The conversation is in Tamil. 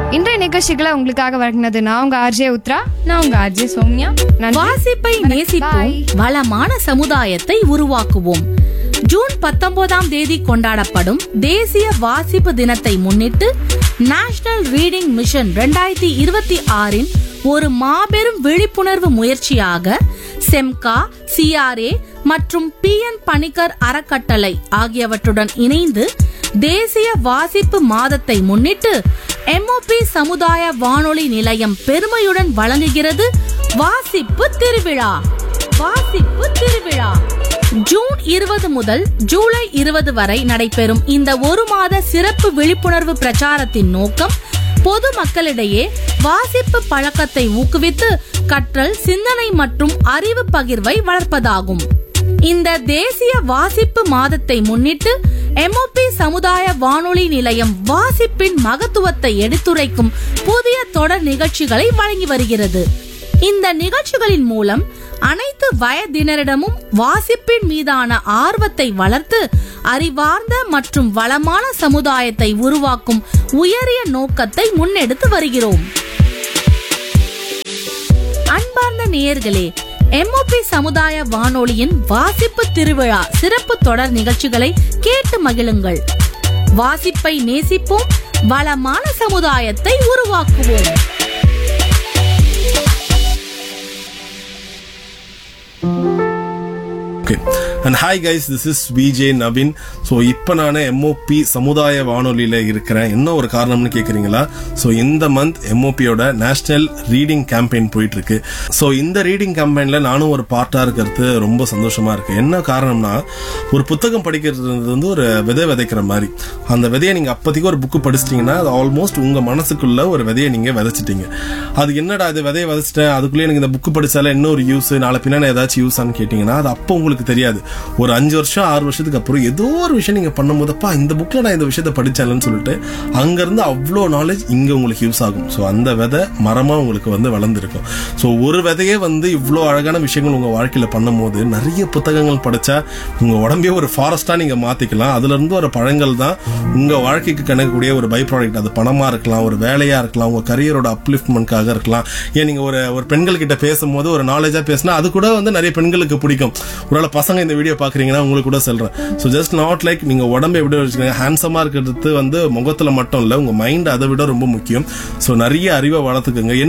இன்றைய நிகழ்ச்சிகளை உங்களுக்காக வழங்கினது நான் உங்க ஆர்ஜே உத்ரா நான் உங்க அஜய் சௌமியா நன்றி. வாசிப்பை நேசிப்போம் வளமான சமுதாயத்தை உருவாக்குவோம் ஜூன் பத்தொன்பதாம் தேதி கொண்டாடப்படும் தேசிய வாசிப்பு தினத்தை முன்னிட்டு நேஷனல் ரீடிங் மிஷன் 2026 இருபத்தி ஆறின் ஒரு மாபெரும் விழிப்புணர்வு முயற்சியாக செம்கா சிஆர்ஏ மற்றும் பி என் பணிக்கர் அறக்கட்டளை ஆகியவற்றுடன் இணைந்து தேசிய வாசிப்பு மாதத்தை முன்னிட்டு எம்ஓபி சமுதாய வானொலி நிலையம் பெருமையுடன் வழங்குகிறது வாசிப்பு திருவிழா வாசிப்பு திருவிழா ஜூன் இருபது முதல் ஜூலை இருபது வரை நடைபெறும் இந்த ஒரு மாத சிறப்பு விழிப்புணர்வு பிரச்சாரத்தின் நோக்கம் பொது மக்களிடையே வாசிப்பு பழக்கத்தை ஊக்குவித்து கற்றல் சிந்தனை மற்றும் அறிவு பகிர்வை வளர்ப்பதாகும் இந்த தேசிய வாசிப்பு மாதத்தை முன்னிட்டு எம்ஓபி சமுதாய வானொலி நிலையம் வாசிப்பின் மகத்துவத்தை எடுத்துரைக்கும் புதிய தொடர் நிகழ்ச்சிகளை வழங்கி வருகிறது இந்த நிகழ்ச்சிகளின் மூலம் அனைத்து வயதினரிடமும் வாசிப்பின் மீதான ஆர்வத்தை வளர்த்து அறிவார்ந்த மற்றும் வளமான சமுதாயத்தை உருவாக்கும் உயரிய நோக்கத்தை முன்னெடுத்து வருகிறோம் அன்பார்ந்த நேயர்களே எம்ஓபி சமுதாய வானொலியின் வாசிப்பு திருவிழா சிறப்பு தொடர் நிகழ்ச்சிகளை கேட்டு மகிழுங்கள் வாசிப்பை நேசிப்போம் வளமான சமுதாயத்தை உருவாக்குவோம் okay and hi guys this is VJ Naveen so இப்போ நான் எம்ஓபி சமுதாய வானொலியில் இருக்கிறேன் என்ன ஒரு காரணம்னு கேட்குறீங்களா ஸோ இந்த மந்த் எம்ஓபியோட நேஷனல் ரீடிங் கேம்பெயின் போயிட்டு இருக்கு ஸோ இந்த ரீடிங் கேம்பெயினில் நானும் ஒரு பார்ட்டாக இருக்கிறது ரொம்ப சந்தோஷமா இருக்கு என்ன காரணம்னா ஒரு புத்தகம் படிக்கிறது வந்து ஒரு விதை விதைக்கிற மாதிரி அந்த விதையை நீங்கள் அப்போதைக்கு ஒரு புக்கு படிச்சிட்டிங்கன்னா அது ஆல்மோஸ்ட் உங்கள் மனசுக்குள்ள ஒரு விதையை நீங்கள் விதைச்சிட்டீங்க அது என்னடா இது விதையை விதைச்சிட்டேன் அதுக்குள்ளே எனக்கு இந்த புக்கு படிச்சால என்ன ஒரு யூஸ் நாளை பின்னாடி ஏதாச்சும் யூஸான்னு கேட்டிங்கன்னா அது அப்போ உங்களுக்கு தெரியாது ஒரு அஞ்சு வருஷம் ஆறு வருஷத்துக்கு அப்புறம் ஏதோ ஒரு விஷயம் நீங்கள் பண்ணும்போதப்பா இந்த புக்கில் நான் இந்த விஷயத்தை படிச்சாலன்னு சொல்லிட்டு அங்கேருந்து அவ்வளோ நாலேஜ் இங்கே உங்களுக்கு யூஸ் ஆகும் ஸோ அந்த விதை மரமாக உங்களுக்கு வந்து வளர்ந்துருக்கும் ஸோ ஒரு விதையே வந்து இவ்வளோ அழகான விஷயங்கள் உங்கள் வாழ்க்கையில் பண்ணும்போது நிறைய புத்தகங்கள் படித்தா உங்கள் உடம்பே ஒரு ஃபாரஸ்ட்டாக நீங்கள் மாற்றிக்கலாம் அதுலேருந்து வர பழங்கள் தான் உங்கள் வாழ்க்கைக்கு கணக்கக்கூடிய ஒரு பை ப்ராடக்ட் அது பணமாக இருக்கலாம் ஒரு வேலையாக இருக்கலாம் உங்கள் கரியரோட அப்லிஃப்ட்மெண்ட்காக இருக்கலாம் ஏன் நீங்கள் ஒரு ஒரு பெண்கள் கிட்ட பேசும்போது ஒரு நாலேஜாக பேசினா அது கூட வந்து நிறைய பெண்களுக்கு பிடிக்கும் ஒருவேளை பசங்க இந்த வீடியோ பார்க்குறீங்கன்னா உங்களுக்கு கூட சொல்கிறேன் ஸோ ஜஸ்ட் நாட் லைக் நீங்கள் உடம்பை எப்படி வச்சுக்கோங்க ஹேண்ட்ஸமாக இருக்கிறது வந்து முகத்தில் மட்டும் இல்லை உங்கள் மைண்ட் அதை விட ரொம்ப முக்கியம் ஸோ நிறைய அறிவை வளர்த்துக்குங்க